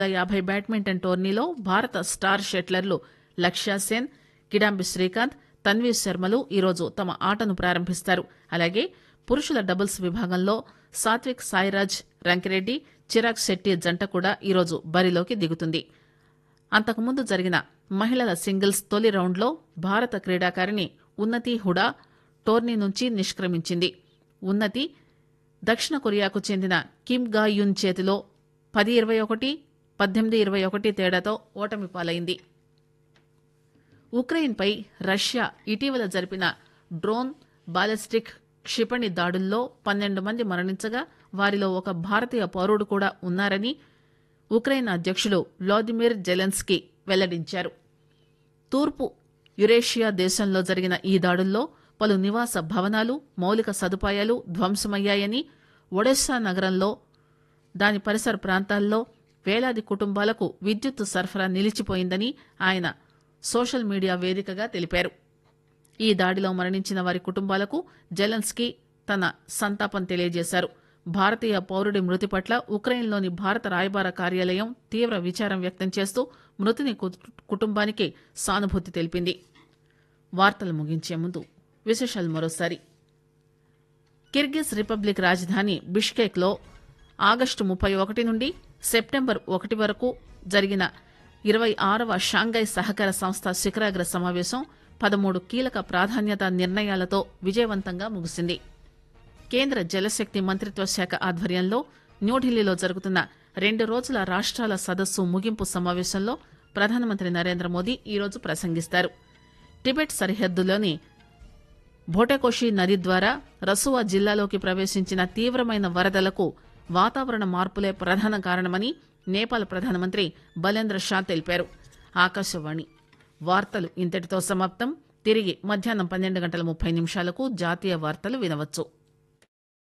యాభై బ్యాడ్మింటన్ టోర్నీలో భారత స్టార్ షట్లర్లు లక్ష్య సేన్ కిడాంబి శ్రీకాంత్ తన్వీర్ శర్మలు ఈరోజు తమ ఆటను ప్రారంభిస్తారు అలాగే పురుషుల డబుల్స్ విభాగంలో సాత్విక్ సాయిరాజ్ రంకిరెడ్డి చిరాగ్ శెట్టి జంట కూడా ఈరోజు బరిలోకి దిగుతుంది అంతకుముందు జరిగిన మహిళల సింగిల్స్ తొలి రౌండ్లో భారత క్రీడాకారిణి ఉన్నతి హుడా టోర్నీ నుంచి నిష్క్రమించింది ఉన్నతి దక్షిణ కొరియాకు చెందిన కిమ్ గా యున్ చేతిలో పది ఇరవై ఒకటి పద్దెనిమిది ఇరవై ఒకటి తేడాతో ఓటమి పాలైంది ఉక్రెయిన్పై రష్యా ఇటీవల జరిపిన డ్రోన్ బాలిస్టిక్ క్షిపణి దాడుల్లో పన్నెండు మంది మరణించగా వారిలో ఒక భారతీయ పౌరుడు కూడా ఉన్నారని ఉక్రెయిన్ అధ్యక్షులు వ్లాదిమిర్ జెలెన్స్కీ వెల్లడించారు తూర్పు యురేషియా దేశంలో జరిగిన ఈ దాడుల్లో పలు నివాస భవనాలు మౌలిక సదుపాయాలు ధ్వంసమయ్యాయని ఒడెస్సా నగరంలో దాని పరిసర ప్రాంతాల్లో వేలాది కుటుంబాలకు విద్యుత్ సరఫరా నిలిచిపోయిందని ఆయన సోషల్ మీడియా వేదికగా తెలిపారు ఈ దాడిలో మరణించిన వారి కుటుంబాలకు జెలెన్స్కీ తన సంతాపం తెలియజేశారు భారతీయ పౌరుడి మృతి పట్ల ఉక్రెయిన్లోని భారత రాయబార కార్యాలయం తీవ్ర విచారం వ్యక్తం చేస్తూ మృతుని కు- కుటుంబానికి సానుభూతి తెలిపింది వార్తలు ముగించే ముందు విశేషాలు మరోసారి కిర్గిజ్ రిపబ్లిక్ రాజధాని బిష్కేక్లో ఆగస్టు ముప్పై ఒకటి నుండి సెప్టెంబర్ ఒకటి వరకు జరిగిన ఇరవై ఆరవ షాంఘై సహకార సంస్థ శిఖరాగ్ర సమావేశం పదమూడు కీలక ప్రాధాన్యత నిర్ణయాలతో విజయవంతంగా ముగిసింది కేంద్ర జలశక్తి మంత్రిత్వ శాఖ ఆధ్వర్యంలో న్యూఢిల్లీలో జరుగుతున్న రెండు రోజుల రాష్ట్రాల సదస్సు ముగింపు సమావేశంలో ప్రధానమంత్రి నరేంద్ర మోదీ ఈరోజు ప్రసంగిస్తారు టిబెట్ సరిహద్దులోని భోటెకోషి నది ద్వారా రసువా జిల్లాలోకి ప్రవేశించిన తీవ్రమైన వరదలకు వాతావరణ మార్పులే ప్రధాన కారణమని నేపాల్ ప్రధానమంత్రి బలేంద్ర షా తెలిపారు ఆకాశవాణి వార్తలు ఇంతటితో సమాప్తం తిరిగి మధ్యాహ్నం పన్నెండు గంటల ముప్పై నిమిషాలకు జాతీయ వార్తలు వినవచ్చు